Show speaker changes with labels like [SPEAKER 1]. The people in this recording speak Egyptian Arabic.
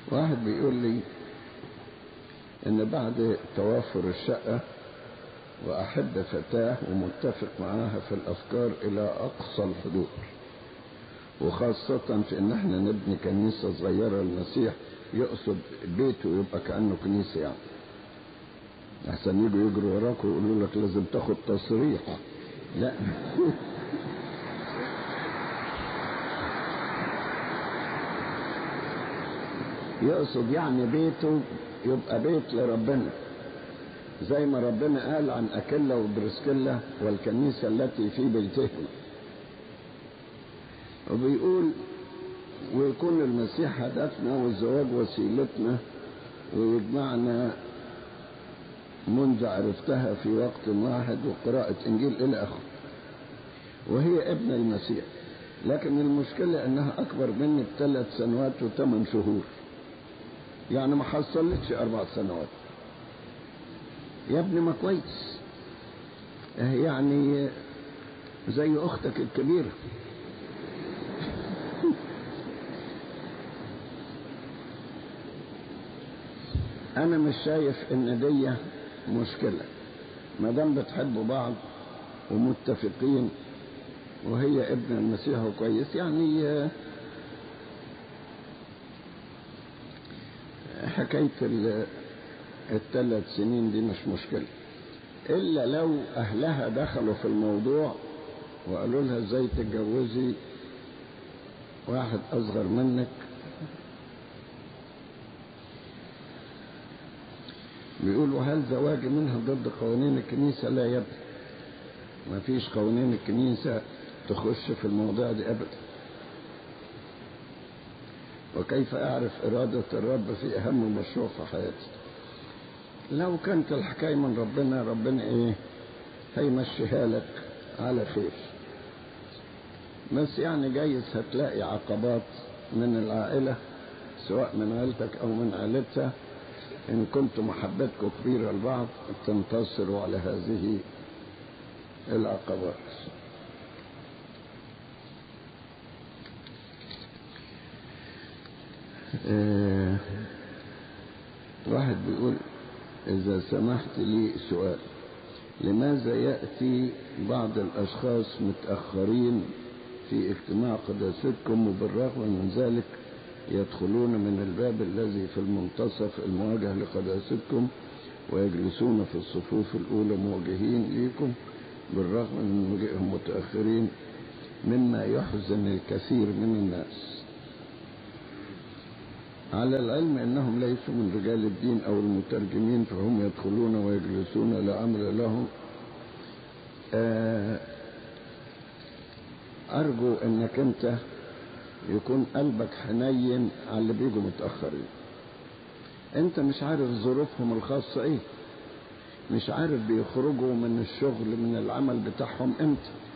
[SPEAKER 1] واحد بيقول لي ان بعد توافر الشقة واحب فتاة ومتفق معاها في الافكار الى اقصى الحدود وخاصة في ان احنا نبني كنيسة صغيرة للمسيح يقصد بيته يبقى كأنه كنيسة يعني احسن يجوا يجروا وراك ويقولوا لك لازم تاخد تصريح لا يقصد يعني بيته يبقى بيت لربنا زي ما ربنا قال عن أكلة وبرسكلة والكنيسة التي في بيتهم وبيقول ويكون المسيح هدفنا والزواج وسيلتنا ويجمعنا منذ عرفتها في وقت واحد وقراءة إنجيل إلى آخره وهي ابن المسيح لكن المشكلة أنها أكبر مني بثلاث سنوات وثمان شهور يعني ما حصلتش أربع سنوات يا ابني ما كويس يعني زي أختك الكبيرة أنا مش شايف إن دي مشكلة ما دام بتحبوا بعض ومتفقين وهي ابن المسيح وكويس يعني حكاية الثلاث سنين دي مش مشكلة إلا لو أهلها دخلوا في الموضوع وقالوا لها ازاي تتجوزي واحد أصغر منك بيقولوا هل زواجي منها ضد قوانين الكنيسة لا يا ابني ما فيش قوانين الكنيسة تخش في الموضوع دي أبدا وكيف أعرف إرادة الرب في أهم مشروع في حياتي لو كانت الحكاية من ربنا ربنا إيه هيمشيها لك على خير بس يعني جايز هتلاقي عقبات من العائلة سواء من عيلتك أو من عائلتها إن كنت محبتكم كبيرة لبعض تنتصروا على هذه العقبات آه واحد بيقول إذا سمحت لي سؤال لماذا يأتي بعض الأشخاص متأخرين في اجتماع قداستكم وبالرغم من ذلك يدخلون من الباب الذي في المنتصف المواجه لقداستكم ويجلسون في الصفوف الأولى موجهين ليكم بالرغم من مجيئهم متأخرين مما يحزن الكثير من الناس على العلم أنهم ليسوا من رجال الدين أو المترجمين فهم يدخلون ويجلسون لا أمر لهم أرجو أنك أنت يكون قلبك حنين على اللي بيجوا متأخرين أنت مش عارف ظروفهم الخاصة إيه مش عارف بيخرجوا من الشغل من العمل بتاعهم امتى